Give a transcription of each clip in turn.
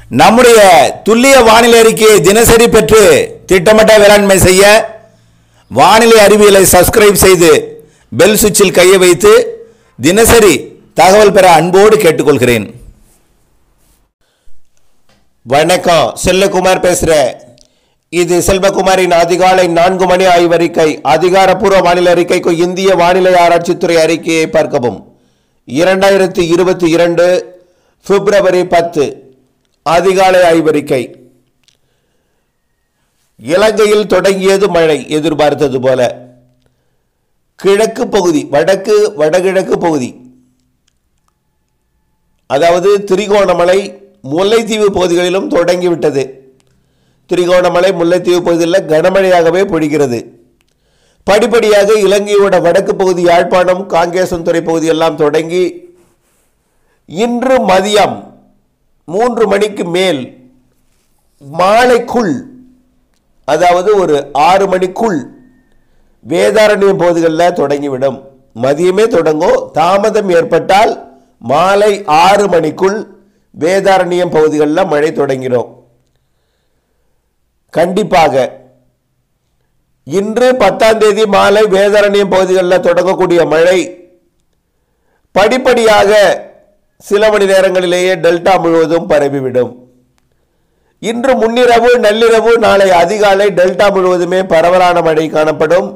நம்முடைய துல்லிய வானிலை அறிக்கையை தினசரி பெற்று திட்டமிட்ட வேளாண்மை செய்ய வானிலை அறிவியலை சப்ஸ்கிரைப் செய்து பெல் சுவிட்சில் கையை வைத்து தினசரி தகவல் பெற அன்போடு கேட்டுக்கொள்கிறேன் வணக்கம் செல்லகுமார் பேசுகிறேன் இது செல்வகுமாரின் அதிகாலை நான்கு மணி ஆய்வறிக்கை அதிகாரப்பூர்வ வானிலை அறிக்கைக்கு இந்திய வானிலை ஆராய்ச்சித்துறை அறிக்கையை பார்க்கவும் இரண்டாயிரத்தி இருபத்தி இரண்டு பிப்ரவரி பத்து அதிகாலை ஆய்வறிக்கை இலங்கையில் தொடங்கியது மழை எதிர்பார்த்தது போல கிழக்கு பகுதி வடக்கு வடகிழக்கு பகுதி அதாவது திரிகோணமலை முல்லைத்தீவு பகுதிகளிலும் தொடங்கிவிட்டது திரிகோணமலை முல்லைத்தீவு பகுதியில் கனமழையாகவே பொழிகிறது படிப்படியாக இலங்கையோட வடக்கு பகுதி யாழ்ப்பாணம் காங்கேசன்துறை பகுதி எல்லாம் தொடங்கி இன்று மதியம் மூன்று மணிக்கு மேல் மாலைக்குள் அதாவது ஒரு ஆறு மணிக்குள் வேதாரண்யம் பகுதிகளில் தொடங்கிவிடும் மதியமே தொடங்கும் தாமதம் ஏற்பட்டால் மாலை ஆறு மணிக்குள் வேதாரண்யம் பகுதிகளில் மழை தொடங்கிடும் கண்டிப்பாக இன்று பத்தாம் தேதி மாலை வேதாரண்யம் பகுதிகளில் தொடங்கக்கூடிய மழை படிப்படியாக சில மணி நேரங்களிலேயே டெல்டா முழுவதும் பரவிவிடும் இன்று முன்னிரவு நள்ளிரவு நாளை அதிகாலை டெல்டா முழுவதுமே பரவலான மழை காணப்படும்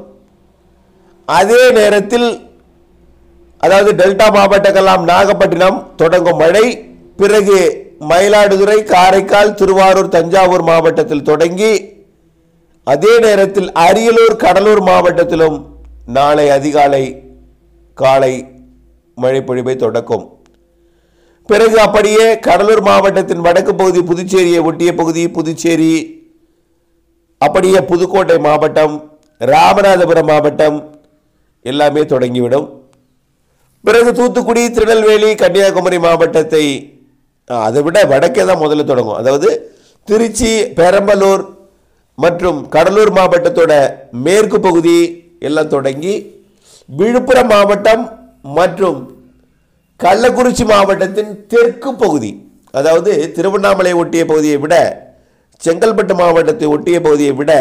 அதே நேரத்தில் அதாவது டெல்டா மாவட்டங்கள்லாம் நாகப்பட்டினம் தொடங்கும் மழை பிறகு மயிலாடுதுறை காரைக்கால் திருவாரூர் தஞ்சாவூர் மாவட்டத்தில் தொடங்கி அதே நேரத்தில் அரியலூர் கடலூர் மாவட்டத்திலும் நாளை அதிகாலை காலை மழை பொழிவை தொடக்கும் பிறகு அப்படியே கடலூர் மாவட்டத்தின் வடக்கு பகுதி புதுச்சேரியை ஒட்டிய பகுதி புதுச்சேரி அப்படியே புதுக்கோட்டை மாவட்டம் ராமநாதபுரம் மாவட்டம் எல்லாமே தொடங்கிவிடும் பிறகு தூத்துக்குடி திருநெல்வேலி கன்னியாகுமரி மாவட்டத்தை ஆ, அதை விட வடக்கே தான் முதல்ல தொடங்கும் அதாவது திருச்சி பெரம்பலூர் மற்றும் கடலூர் மாவட்டத்தோட மேற்கு பகுதி எல்லாம் தொடங்கி விழுப்புரம் மாவட்டம் மற்றும் கள்ளக்குறிச்சி மாவட்டத்தின் தெற்கு பகுதி அதாவது திருவண்ணாமலை ஒட்டிய பகுதியை விட செங்கல்பட்டு மாவட்டத்தை ஒட்டிய பகுதியை விட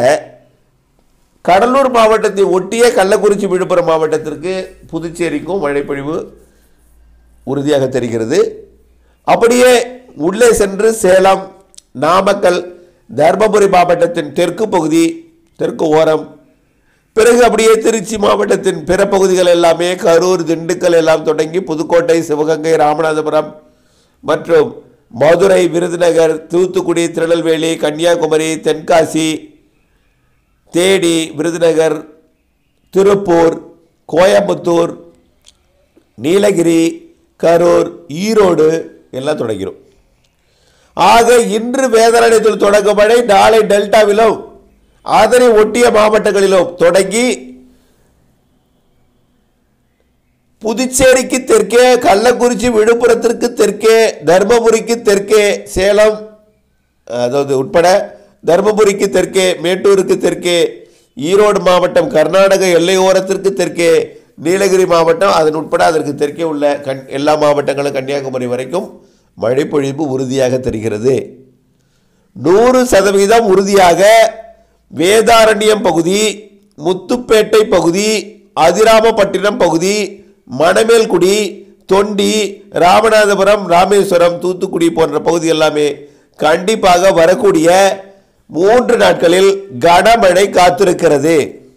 கடலூர் மாவட்டத்தை ஒட்டிய கள்ளக்குறிச்சி விழுப்புரம் மாவட்டத்திற்கு புதுச்சேரிக்கும் மழைப்பொழிவு உறுதியாக தெரிகிறது அப்படியே உள்ளே சென்று சேலம் நாமக்கல் தர்மபுரி மாவட்டத்தின் தெற்கு பகுதி தெற்கு ஓரம் பிறகு அப்படியே திருச்சி மாவட்டத்தின் பிற பகுதிகள் எல்லாமே கரூர் திண்டுக்கல் எல்லாம் தொடங்கி புதுக்கோட்டை சிவகங்கை ராமநாதபுரம் மற்றும் மதுரை விருதுநகர் தூத்துக்குடி திருநெல்வேலி கன்னியாகுமரி தென்காசி தேனி விருதுநகர் திருப்பூர் கோயம்புத்தூர் நீலகிரி கரூர் ஈரோடு எல்லாம் தொடங்கிடும் ஆக இன்று வேதாரண்யத்தில் தொடங்கும் மழை நாளை டெல்டாவிலும் அதனை ஒட்டிய மாவட்டங்களிலும் தொடங்கி புதுச்சேரிக்கு தெற்கே கள்ளக்குறிச்சி விழுப்புரத்திற்கு தெற்கே தர்மபுரிக்கு தெற்கே சேலம் அதாவது உட்பட தர்மபுரிக்கு தெற்கே மேட்டூருக்கு தெற்கே ஈரோடு மாவட்டம் கர்நாடக எல்லையோரத்திற்கு தெற்கே நீலகிரி மாவட்டம் அதன் உட்பட அதற்கு தெற்கே உள்ள கண் எல்லா மாவட்டங்களும் கன்னியாகுமரி வரைக்கும் மழைப்பொழிவு உறுதியாக தெரிகிறது நூறு சதவீதம் உறுதியாக வேதாரண்யம் பகுதி முத்துப்பேட்டை பகுதி அதிராமப்பட்டினம் பகுதி மணமேல்குடி தொண்டி ராமநாதபுரம் ராமேஸ்வரம் தூத்துக்குடி போன்ற பகுதி எல்லாமே கண்டிப்பாக வரக்கூடிய மூன்று நாட்களில் கனமழை காத்திருக்கிறது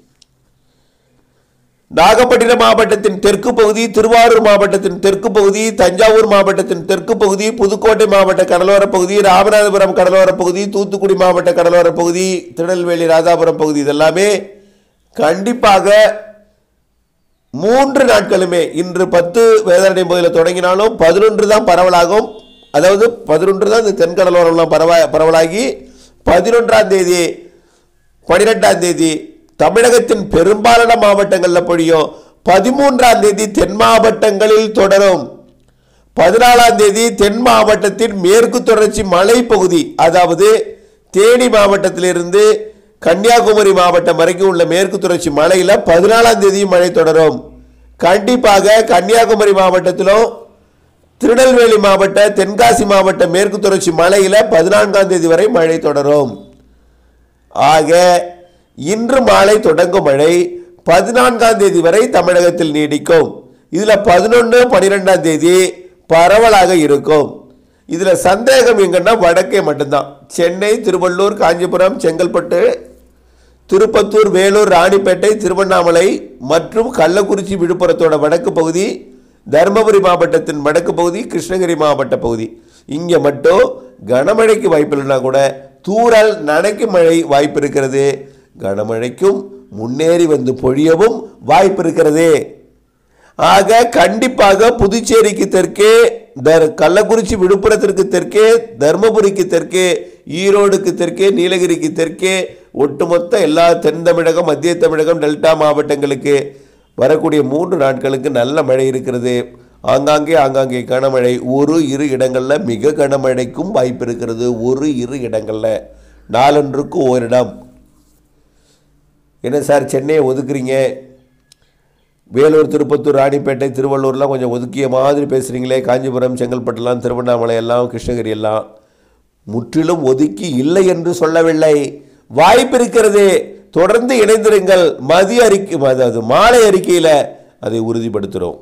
நாகப்பட்டினம் மாவட்டத்தின் தெற்கு பகுதி திருவாரூர் மாவட்டத்தின் தெற்கு பகுதி தஞ்சாவூர் மாவட்டத்தின் தெற்கு பகுதி புதுக்கோட்டை மாவட்ட கடலோர பகுதி ராமநாதபுரம் கடலோர பகுதி தூத்துக்குடி மாவட்ட கடலோர பகுதி திருநெல்வேலி ராதாபுரம் பகுதி இதெல்லாமே கண்டிப்பாக மூன்று நாட்களுமே இன்று பத்து வேதாரண்யம் பகுதியில் தொடங்கினாலும் பதினொன்று தான் பரவலாகும் அதாவது பதினொன்று தான் இந்த தென்கடலோரம்லாம் பரவ பரவலாகி பதினொன்றாம் தேதி பனிரெண்டாம் தேதி தமிழகத்தின் பெரும்பாலான மாவட்டங்களில் பொழியும் பதிமூன்றாம் தேதி தென் மாவட்டங்களில் தொடரும் பதினாலாம் தேதி தென் மாவட்டத்தின் மேற்கு தொடர்ச்சி மலைப்பகுதி அதாவது தேனி மாவட்டத்திலிருந்து கன்னியாகுமரி மாவட்டம் வரைக்கும் உள்ள மேற்கு தொடர்ச்சி மலையில் பதினாலாம் தேதியும் மழை தொடரும் கண்டிப்பாக கன்னியாகுமரி மாவட்டத்திலும் திருநெல்வேலி மாவட்ட தென்காசி மாவட்ட மேற்கு தொடர்ச்சி மலையில் பதினான்காம் தேதி வரை மழை தொடரும் ஆக இன்று மாலை தொடங்கும் மழை பதினான்காம் தேதி வரை தமிழகத்தில் நீடிக்கும் இதில் பதினொன்று பன்னிரெண்டாம் தேதி பரவலாக இருக்கும் இதில் சந்தேகம் எங்கன்னா வடக்கே மட்டும்தான் சென்னை திருவள்ளூர் காஞ்சிபுரம் செங்கல்பட்டு திருப்பத்தூர் வேலூர் ராணிப்பேட்டை திருவண்ணாமலை மற்றும் கள்ளக்குறிச்சி விழுப்புரத்தோட வடக்கு பகுதி தருமபுரி மாவட்டத்தின் வடக்கு பகுதி கிருஷ்ணகிரி மாவட்ட பகுதி இங்கே மட்டும் கனமழைக்கு வாய்ப்பு இல்லைன்னா கூட தூறல் நனைக்கும் மழை வாய்ப்பு இருக்கிறது கனமழைக்கும் முன்னேறி வந்து பொழியவும் வாய்ப்பு இருக்கிறது ஆக கண்டிப்பாக புதுச்சேரிக்கு தெற்கே தர் கள்ளக்குறிச்சி விழுப்புரத்திற்கு தெற்கே தர்மபுரிக்கு தெற்கே ஈரோடுக்கு தெற்கே நீலகிரிக்கு தெற்கே ஒட்டுமொத்த எல்லா தென் தமிழகம் மத்திய தமிழகம் டெல்டா மாவட்டங்களுக்கு வரக்கூடிய மூன்று நாட்களுக்கு நல்ல மழை இருக்கிறது ஆங்காங்கே ஆங்காங்கே கனமழை ஒரு இரு இடங்களில் மிக கனமழைக்கும் வாய்ப்பு இருக்கிறது ஒரு இரு இடங்களில் நாலொன்றுக்கு ஓரிடம் என்ன சார் சென்னையை ஒதுக்குறீங்க வேலூர் திருப்பத்தூர் ராணிப்பேட்டை திருவள்ளூர்லாம் கொஞ்சம் ஒதுக்கிய மாதிரி பேசுகிறீங்களே காஞ்சிபுரம் செங்கல்பட்டுலாம் திருவண்ணாமலை எல்லாம் கிருஷ்ணகிரி எல்லாம் முற்றிலும் ஒதுக்கி இல்லை என்று சொல்லவில்லை வாய்ப்பு இருக்கிறது தொடர்ந்து இணைந்திருங்கள் மதிய அறிக்கை அதாவது மாலை அறிக்கையில் அதை உறுதிப்படுத்துகிறோம்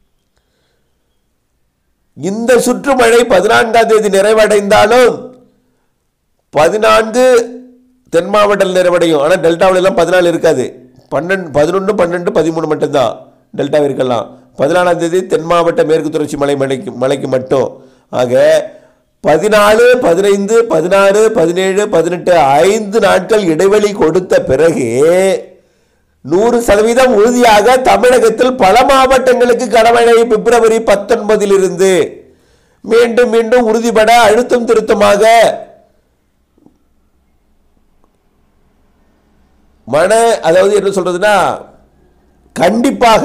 இந்த சுற்றுமழை பதினான்காம் தேதி நிறைவடைந்தாலும் பதினான்கு தென் மாவட்டத்தில் நிறைவடையும் ஆனால் டெல்டாவிலலாம் பதினாலு இருக்காது பன்னெண்டு பதினொன்று பன்னெண்டு பதிமூணு மட்டும்தான் டெல்டா இருக்கலாம் பதினாலாம் தேதி தென் மாவட்ட மேற்கு தொடர்ச்சி மலை மலைக்கு மலைக்கு மட்டும் ஆக பதினாலு பதினைந்து பதினாறு பதினேழு பதினெட்டு ஐந்து நாட்கள் இடைவெளி கொடுத்த பிறகு நூறு சதவீதம் உறுதியாக தமிழகத்தில் பல மாவட்டங்களுக்கு கனமழை பிப்ரவரி பத்தொன்பதிலிருந்து மீண்டும் மீண்டும் உறுதிபட அழுத்தம் திருத்தமாக மன அதாவது என்ன சொல்றதுன்னா கண்டிப்பாக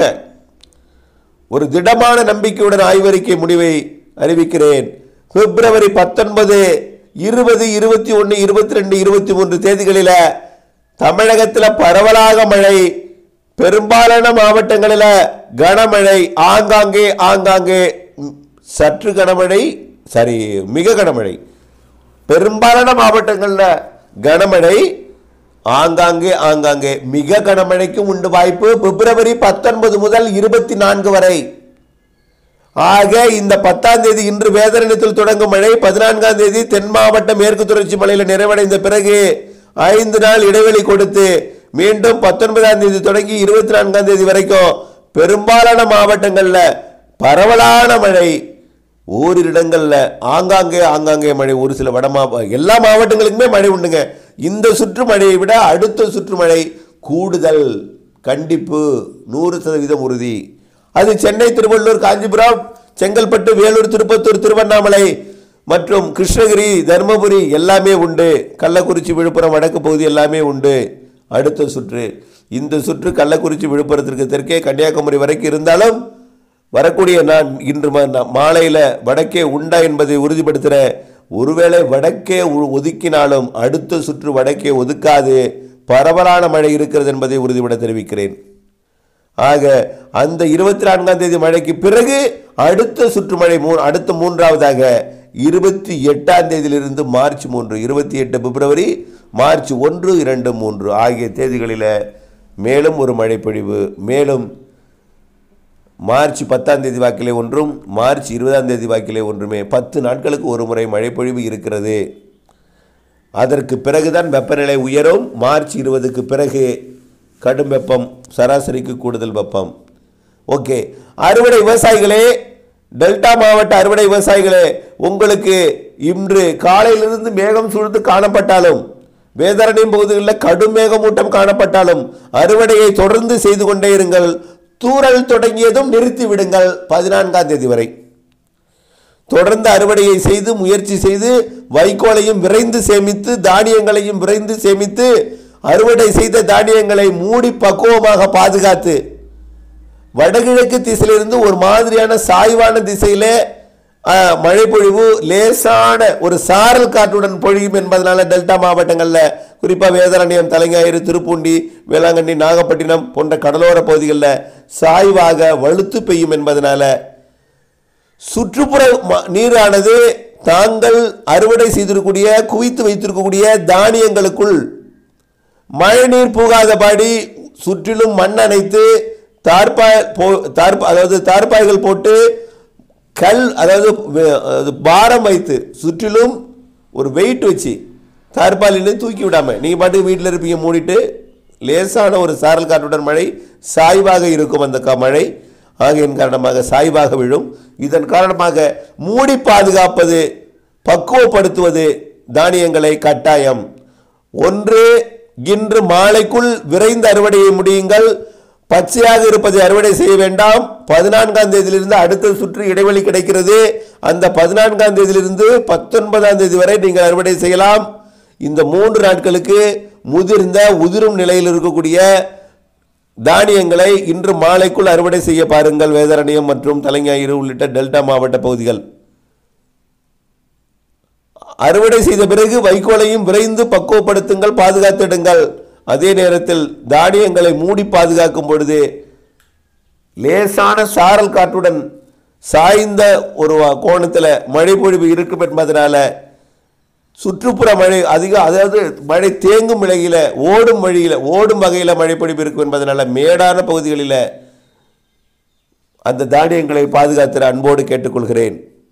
ஒரு திடமான நம்பிக்கையுடன் ஆய்வறிக்கை முடிவை அறிவிக்கிறேன் பிப்ரவரி பத்தொன்பது இருபது இருபத்தி ஒன்று இருபத்தி ரெண்டு இருபத்தி மூன்று தேதிகளில் தமிழகத்தில் பரவலாக மழை பெரும்பாலான மாவட்டங்களில் கனமழை ஆங்காங்கே ஆங்காங்கே ம், சற்று கனமழை சரி மிக கனமழை பெரும்பாலான மாவட்டங்களில் கனமழை ஆங்காங்கே ஆங்காங்கே மிக கனமழைக்கும் உண்டு வாய்ப்பு பிப்ரவரி பத்தொன்பது முதல் இருபத்தி நான்கு வரை ஆக இந்த பத்தாம் தேதி இன்று வேதனத்தில் தொடங்கும் மழை பதினான்காம் தேதி தென் மாவட்ட மேற்கு தொடர்ச்சி மலையில் நிறைவடைந்த பிறகு ஐந்து நாள் இடைவெளி கொடுத்து மீண்டும் பத்தொன்பதாம் தேதி தொடங்கி இருபத்தி நான்காம் தேதி வரைக்கும் பெரும்பாலான மாவட்டங்களில் பரவலான மழை ஓரிரு இடங்கள்ல ஆங்காங்கே ஆங்காங்கே மழை ஒரு சில வட மாவ எல்லா மாவட்டங்களுக்குமே மழை உண்டுங்க இந்த சுற்று மழையை விட அடுத்த சுற்று மழை கூடுதல் கண்டிப்பு நூறு சதவீதம் உறுதி அது சென்னை திருவள்ளூர் காஞ்சிபுரம் செங்கல்பட்டு வேலூர் திருப்பத்தூர் திருவண்ணாமலை மற்றும் கிருஷ்ணகிரி தருமபுரி எல்லாமே உண்டு கள்ளக்குறிச்சி விழுப்புரம் வடக்கு பகுதி எல்லாமே உண்டு அடுத்த சுற்று இந்த சுற்று கள்ளக்குறிச்சி விழுப்புரத்திற்கு தெற்கே கன்னியாகுமரி வரைக்கும் இருந்தாலும் வரக்கூடிய நான் இன்று மாலையில் வடக்கே உண்டா என்பதை உறுதிப்படுத்துகிற ஒருவேளை வடக்கே ஒ- ஒதுக்கினாலும் அடுத்த சுற்று வடக்கே ஒதுக்காது பரவலான மழை இருக்கிறது என்பதை உறுதிபட தெரிவிக்கிறேன் ஆக அந்த இருபத்தி நான்காம் தேதி மழைக்கு பிறகு அடுத்த சுற்று மழை மூ அடுத்த மூன்றாவதாக இருபத்தி எட்டாம் தேதியிலிருந்து மார்ச் மூன்று இருபத்தி எட்டு பிப்ரவரி மார்ச் ஒன்று இரண்டு மூன்று ஆகிய தேதிகளில் மேலும் ஒரு மழைப்பொழிவு மேலும் மார்ச் பத்தாம் தேதி வாக்கிலே ஒன்றும் மார்ச் இருபதாம் தேதி வாக்கிலே ஒன்றுமே பத்து நாட்களுக்கு ஒரு முறை மழைப்பொழிவு இருக்கிறது அதற்கு பிறகுதான் வெப்பநிலை உயரும் மார்ச் இருபதுக்கு பிறகு கடும் வெப்பம் சராசரிக்கு கூடுதல் வெப்பம் ஓகே அறுவடை விவசாயிகளே டெல்டா மாவட்ட அறுவடை விவசாயிகளே உங்களுக்கு இன்று காலையிலிருந்து மேகம் சூழ்ந்து காணப்பட்டாலும் வேதாரண்யம் பகுதிகளில் கடும் மேகமூட்டம் காணப்பட்டாலும் அறுவடையை தொடர்ந்து செய்து கொண்டே இருங்கள் தூறல் தொடங்கியதும் நிறுத்தி விடுங்கள் பதினான்காம் தேதி வரை தொடர்ந்து அறுவடையை செய்து முயற்சி செய்து வைக்கோலையும் விரைந்து சேமித்து தானியங்களையும் விரைந்து சேமித்து அறுவடை செய்த தானியங்களை மூடி பக்குவமாக பாதுகாத்து வடகிழக்கு திசையிலிருந்து ஒரு மாதிரியான சாய்வான திசையிலே அஹ், மழைப்பொழிவு லேசான ஒரு சாரல் காற்றுடன் பொழியும் என்பதனால டெல்டா மாவட்டங்களில் குறிப்பாக வேதாரண்யம் தலைஞாயிறு திருப்பூண்டி வேளாங்கண்ணி நாகப்பட்டினம் போன்ற கடலோர பகுதிகளில் சாய்வாக வலுத்து பெய்யும் என்பதனால சுற்றுப்புற ம- நீரானது தாங்கள் அறுவடை செய்திருக்கக்கூடிய குவித்து வைத்திருக்கக்கூடிய தானியங்களுக்குள் மழைநீர் புகாதபடி சுற்றிலும் மண் அணைத்து தார்பாய் போ தார்பா அதாவது தார்பாய்கள் போட்டு கல் அதாவது வே- அது பாரம் வைத்து சுற்றிலும் ஒரு வெயிட் வச்சு தார்பாலின்னு தூக்கி விடாம நீங்கள் பாட்டுக்கு வீட்டில் இருப்பீங்க மூடிட்டு லேசான ஒரு சாரல் காற்றுடன் மழை சாய்வாக இருக்கும் அந்த க- மழை ஆகையின் காரணமாக சாய்வாக விழும் இதன் காரணமாக மூடி பாதுகாப்பது பக்குவப்படுத்துவது தானியங்களை கட்டாயம் ஒன்று இன்று மாலைக்குள் விரைந்து அறுவடையை முடியுங்கள் பச்சையாக இருப்பதை அறுவடை செய்ய வேண்டாம் பதினான்காம் தேதியிலிருந்து அடுத்த சுற்று இடைவெளி கிடைக்கிறது அந்த பதினான்காம் தேதியிலிருந்து பத்தொன்பதாம் தேதி வரை நீங்கள் அறுவடை செய்யலாம் இந்த மூன்று நாட்களுக்கு முதிர்ந்த உதிரும் நிலையில் இருக்கக்கூடிய தானியங்களை இன்று மாலைக்குள் அறுவடை செய்ய பாருங்கள் வேதாரண்யம் மற்றும் தலைஞாயிறு உள்ளிட்ட டெல்டா மாவட்ட பகுதிகள் அறுவடை செய்த பிறகு வைக்கோலையும் விரைந்து பக்குவப்படுத்துங்கள் பாதுகாத்திடுங்கள் அதே நேரத்தில் தானியங்களை மூடி பாதுகாக்கும் பொழுது லேசான சாரல் காற்றுடன் சாய்ந்த ஒரு கோணத்தில் மழை பொழிவு இருக்கும் என்பதனால சுற்றுப்புற மழை அதிக அதாவது மழை தேங்கும் நிலையில் ஓடும் வழியில் ஓடும் வகையில் மழை பொழிவு இருக்கும் என்பதனால மேடான பகுதிகளில் அந்த தானியங்களை பாதுகாத்திட அன்போடு கேட்டுக்கொள்கிறேன்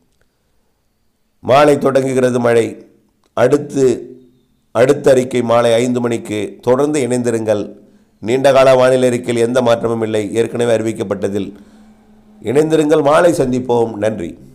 மாலை தொடங்குகிறது மழை அடுத்து அடுத்த அறிக்கை மாலை ஐந்து மணிக்கு தொடர்ந்து இணைந்திருங்கள் நீண்டகால வானிலை அறிக்கையில் எந்த மாற்றமும் இல்லை ஏற்கனவே அறிவிக்கப்பட்டதில் இணைந்திருங்கள் மாலை சந்திப்போம் நன்றி